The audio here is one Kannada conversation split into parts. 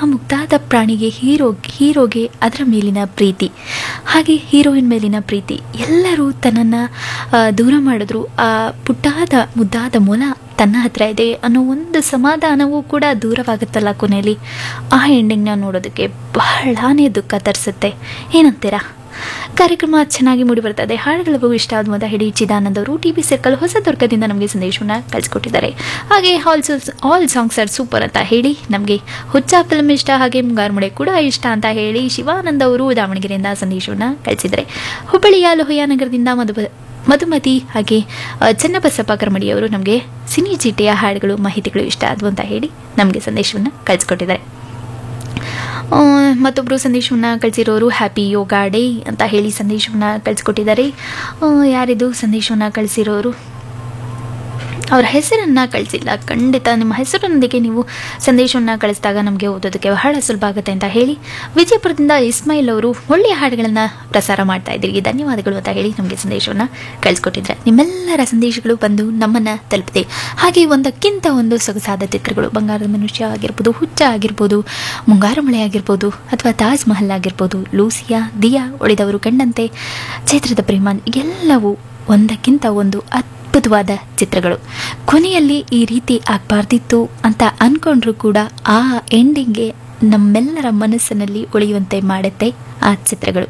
ಆ ಮುಗ್ಧಾದ ಪ್ರಾಣಿಗೆ ಹೀರೋ ಹೀರೋಗೆ ಅದರ ಮೇಲಿನ ಪ್ರೀತಿ ಹಾಗೆ ಹೀರೋಯಿನ್ ಮೇಲಿನ ಪ್ರೀತಿ ಎಲ್ಲರೂ ತನ್ನನ್ನು ದೂರ ಮಾಡಿದ್ರು ಆ ಪುಟ್ಟಾದ ಮುದ್ದಾದ ಮೊಲ ತನ್ನ ಹತ್ರ ಇದೆ ಅನ್ನೋ ಒಂದು ಸಮಾಧಾನವೂ ಕೂಡ ದೂರವಾಗುತ್ತಲ್ಲ ಕೊನೆಯಲ್ಲಿ ಆ ಎಂಡಿಂಗ್ನ ನೋಡೋದಕ್ಕೆ ಬಹಳಾನೇ ದುಃಖ ತರಿಸುತ್ತೆ ಏನಂತೀರಾ ಕಾರ್ಯಕ್ರಮ ಚೆನ್ನಾಗಿ ಮೂಡಿ ಬರ್ತದೆ ಹಾಡುಗಳಿಗೂ ಇಷ್ಟ ಆದ ಮೊದಲ ಹೇಳಿ ಚಿದಾನಂದ್ ಅವರು ಟಿ ಬಿ ಸರ್ಕಲ್ ಹೊಸ ದುರ್ಗದಿಂದ ನಮಗೆ ಸಂದೇಶವನ್ನು ಕಳಿಸ್ಕೊಟ್ಟಿದ್ದಾರೆ ಹಾಗೆ all all songs are super ಅಂತ ಹೇಳಿ ನಮಗೆ ಹುಚ್ಚ ಫಿಲ್ಮ್ ಇಷ್ಟ ಹಾಗೆ ಮುಂಗಾರುಮಳೆ ಕೂಡ ಇಷ್ಟ ಅಂತ ಹೇಳಿ ಶಿವಾನಂದ್ ಅವರು ದಾವಣಗೆರೆಯಿಂದ ಸಂದೇಶವನ್ನು ಕಳಿಸಿದ್ದಾರೆ ಹುಬ್ಬಳ್ಳಿಯ ಲೋಹಯ ನಗರದಿಂದ ಮಧು ಮಧುಮತಿ ಹಾಗೆ ಆ, ಚನ್ನಬಸಪ್ಪ ಕರ್ಮಡಿಯವರು ನಮಗೆ ಸಿನಿ ಚೀಟಿಯ ಹಾಡುಗಳು ಮಾಹಿತಿಗಳು ಇಷ್ಟ ಆದವು ಅಂತ ಹೇಳಿ ನಮಗೆ ಸಂದೇಶವನ್ನು ಕಳಿಸ್ಕೊಟ್ಟಿದ್ದಾರೆ ಆ, ಮತ್ತೊಬ್ಬರು ಸಂದೇಶವನ್ನು ಕಳಿಸಿರೋರು ಹ್ಯಾಪಿ ಯೋಗ ಡೇ ಅಂತ ಹೇಳಿ ಸಂದೇಶವನ್ನು ಕಳಿಸ್ಕೊಟ್ಟಿದ್ದಾರೆ ಆ, ಯಾರಿದು ಸಂದೇಶವನ್ನು ಕಳಿಸಿರೋರು ಅವರ ಹೆಸರನ್ನು ಕಳಿಸಿಲ್ಲ ಖಂಡಿತ ನಿಮ್ಮ ಹೆಸರೊಂದಿಗೆ ನೀವು ಸಂದೇಶವನ್ನು ಕಳಿಸಿದಾಗ ನಮಗೆ ಓದೋದಕ್ಕೆ ಬಹಳ ಸುಲಭ ಆಗುತ್ತೆ ಅಂತ ಹೇಳಿ ವಿಜಯಪುರದಿಂದ ಇಸ್ಮಾಯಿಲ್ ಅವರು ಒಳ್ಳೆಯ ಹಾಡುಗಳನ್ನು ಪ್ರಸಾರ ಮಾಡ್ತಾ ಇದ್ದೀರಿ ಧನ್ಯವಾದಗಳು ಅಂತ ಹೇಳಿ ನಮಗೆ ಸಂದೇಶವನ್ನು ಕಳಿಸ್ಕೊಟ್ಟಿದ್ರೆ ನಿಮ್ಮೆಲ್ಲರ ಸಂದೇಶಗಳು ಬಂದು ನಮ್ಮನ್ನು ತಲುಪಿದೆ ಹಾಗೆ ಒಂದಕ್ಕಿಂತ ಒಂದು ಸೊಗಸಾದ ಚಿತ್ರಗಳು ಬಂಗಾರದ ಮನುಷ್ಯ ಆಗಿರ್ಬೋದು ಹುಚ್ಚ ಆಗಿರ್ಬೋದು ಮುಂಗಾರು ಮಳೆ ಆಗಿರ್ಬೋದು ಅಥವಾ ತಾಜ್ ಮಹಲ್ ಆಗಿರ್ಬೋದು ಲೂಸಿಯಾ ದಿಯಾ ಒಳಿದವರು ಕಂಡಂತೆ ಚೈತ್ರದ ಪ್ರೇಮ ಎಲ್ಲವೂ ಒಂದಕ್ಕಿಂತ ಒಂದು ಅದ್ಭುತವಾದ ಚಿತ್ರಗಳು ಕೊನೆಯಲ್ಲಿ ಈ ರೀತಿ ಆಗಬಾರ್ದಿತ್ತು ಅಂತ ಅಂದ್ಕೊಂಡ್ರೂ ಕೂಡ ಆ ಎಂಡಿಂಗ್ಗೆ ನಮ್ಮೆಲ್ಲರ ಮನಸ್ಸಿನಲ್ಲಿ ಉಳಿಯುವಂತೆ ಮಾಡುತ್ತೆ ಆ ಚಿತ್ರಗಳು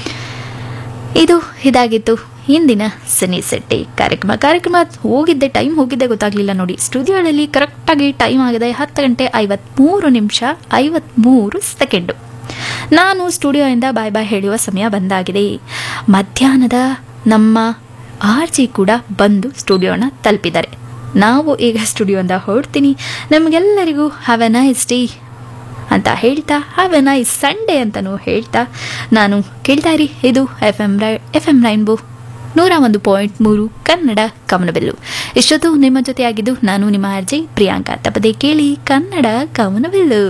ಇದು ಇದಾಗಿತ್ತು ಇಂದಿನ ಸಿನಿ ಸೆಟ್ಟಿ ಕಾರ್ಯಕ್ರಮ ಕಾರ್ಯಕ್ರಮ ಹೋಗಿದ್ದೆ ಟೈಮ್ ಹೋಗಿದ್ದೆ ಗೊತ್ತಾಗಲಿಲ್ಲ ನೋಡಿ ಸ್ಟುಡಿಯೋದಲ್ಲಿ ಕರೆಕ್ಟಾಗಿ ಟೈಮ್ ಆಗಿದೆ ಹತ್ತು ಗಂಟೆ ಐವತ್ತ್ಮೂರು ನಿಮಿಷ ಐವತ್ತ್ಮೂರು ಸೆಕೆಂಡು ನಾನು ಸ್ಟುಡಿಯೋಯಿಂದ ಬಾಯ್ ಬಾಯ್ ಹೇಳುವ ಸಮಯ ಬಂದಾಗಿದೆ ಮಧ್ಯಾಹ್ನದ ನಮ್ಮ ಆರ್ ಜಿ ಕೂಡ ಬಂದು ಸ್ಟುಡಿಯೋನ ತಲುಪಿದ್ದಾರೆ ನಾವು ಈಗ ಸ್ಟುಡಿಯೋಯಿಂದ ಹೊರಡ್ತೀನಿ ನಮಗೆಲ್ಲರಿಗೂ ಹ್ಯಾವ್ ಎ ನೈಸ್ ಡೇ ಅಂತ ಹೇಳ್ತಾ ಹ್ಯಾವ್ ಎ ನೈಸ್ ಸಂಡೇ ಅಂತಲೂ ಹೇಳ್ತಾ ನಾನು ಕೇಳ್ತಾ ಇರಿ ಇದು ಎಫ್ ಎಮ್ ರೈ ಎಫ್ ಎಮ್ ರೈನ್ಬೋ ನೂರ ಒಂದು ಪಾಯಿಂಟ್ ಮೂರು ಕನ್ನಡ ಕವನಬೆಲ್ಲು ಇಷ್ಟೊತ್ತು ನಿಮ್ಮ ಜೊತೆಯಾಗಿದ್ದು ನಾನು ನಿಮ್ಮ ಅರ್ಜಿ ಪ್ರಿಯಾಂಕಾ ತಪ್ಪದೆ ಕೇಳಿ ಕನ್ನಡ ಕವನಬೆಲ್ಲು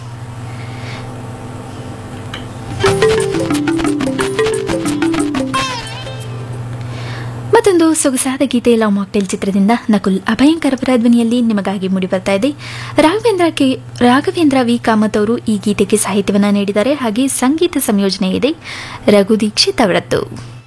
ಮತ್ತೊಂದು ಸೊಗಸಾದ ಗೀತೆ ಲವ್ ಮಾಕ್ಟೇಲ್ ಚಿತ್ರದಿಂದ ನಕುಲ್ ಅಭಯಂಕರವರ ಧ್ವನಿಯಲ್ಲಿ ನಿಮಗಾಗಿ ಮೂಡಿ ಬರ್ತಾ ಇದೆ ರಾಘವೇಂದ್ರ ಕೆ ರಾಘವೇಂದ್ರ ವಿ ಕಾಮತ್ ಅವರು ಈ ಗೀತೆಗೆ ಸಾಹಿತ್ಯವನ್ನು ನೀಡಿದ್ದಾರೆ ಹಾಗೆ ಸಂಗೀತ ಸಂಯೋಜನೆ ಇದೆ ರಘು ದೀಕ್ಷಿತ್ ಅವರದ್ದು